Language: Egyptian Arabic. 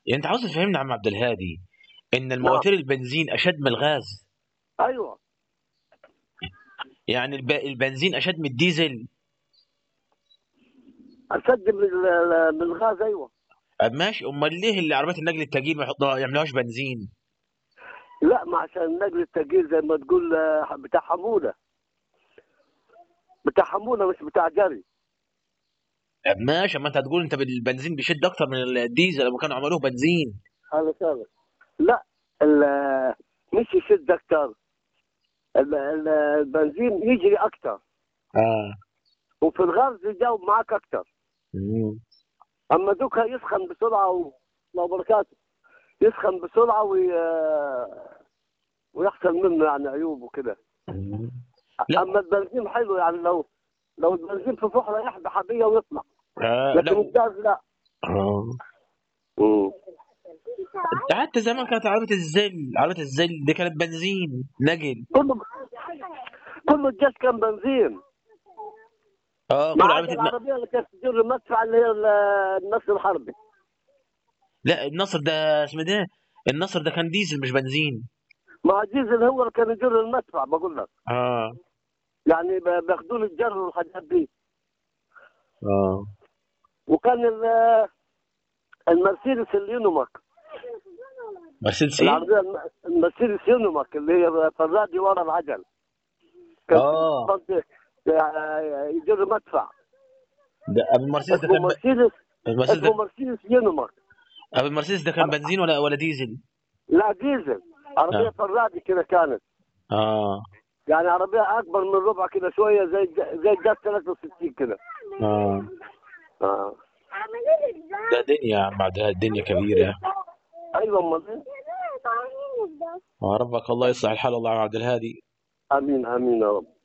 يعني انت عاوز تفهمني يا عم عبد الهادي ان المواتير البنزين اشد من الغاز ايوه يعني الب... البنزين اشد من الديزل اشد من ال- من الغاز ايوه طب ماشي امال ليه اللي عربيات النقل الثقيل ما يحطوها يعملوهاش بنزين لا ما عشان نقل التقيل زي ما تقول آه، بتاع حموله بتاع حموله مش بتاع جري طب ماشي اما انت هتقول انت البنزين بيشد اكتر من الديزل لما كانوا عملوه بنزين هذا سابق لا ال- مش يشد اكثر ال- ال- البنزين يجري اكثر اه وفي الغاز يجاوب معك اكثر مم. اما دوكا يسخن بسرعه و... الله بركاته يسخن بسرعه وي... ويحصل منه يعني عيوب وكده مم. لا. اما البنزين حلو يعني لو لو البنزين في فحره يحبى حبيه ويطلع آه لكن لا الغاز لا آه. مم. حتى زمان كانت عربية الزل عربية الزل دي كانت بنزين نقل كله كله الجيش كان بنزين اه كل ما عربية عدا الم... العربيه اللي كانت تجر المدفع اللي هي ال- النصر الحربي لا النصر ده اسمه ده النصر ده كان ديزل مش بنزين ما ديزل هو اللي كان يجر المدفع بقول لك اه يعني ب- بياخذوا له الجر والحاجات دي اه وكان ال- المرسيدس اليونوماك مرسيدس ايه؟ العربيه الم- المرسيدس يونوماك اللي هي فرادي ورا العجل كان اه برضه يجر مدفع ده ابو المرسيدس ده اسمه كان ب... مرسيدس المرسيدس اسمه ده مرسيدس يونوماك ابو المرسيدس ده كان بنزين ولا ولا ديزل؟ لا ديزل عربيه آه. فرادي كده كانت اه يعني عربيه اكبر من ربع كده شويه زي الج- زي الجاز 63 كده اه اه ده دنيا يا عم عبد الهادي الدنيا كبيرة ايوه امال وربك الله يصلح الحال والله يا عم عبد الهادي امين امين يا رب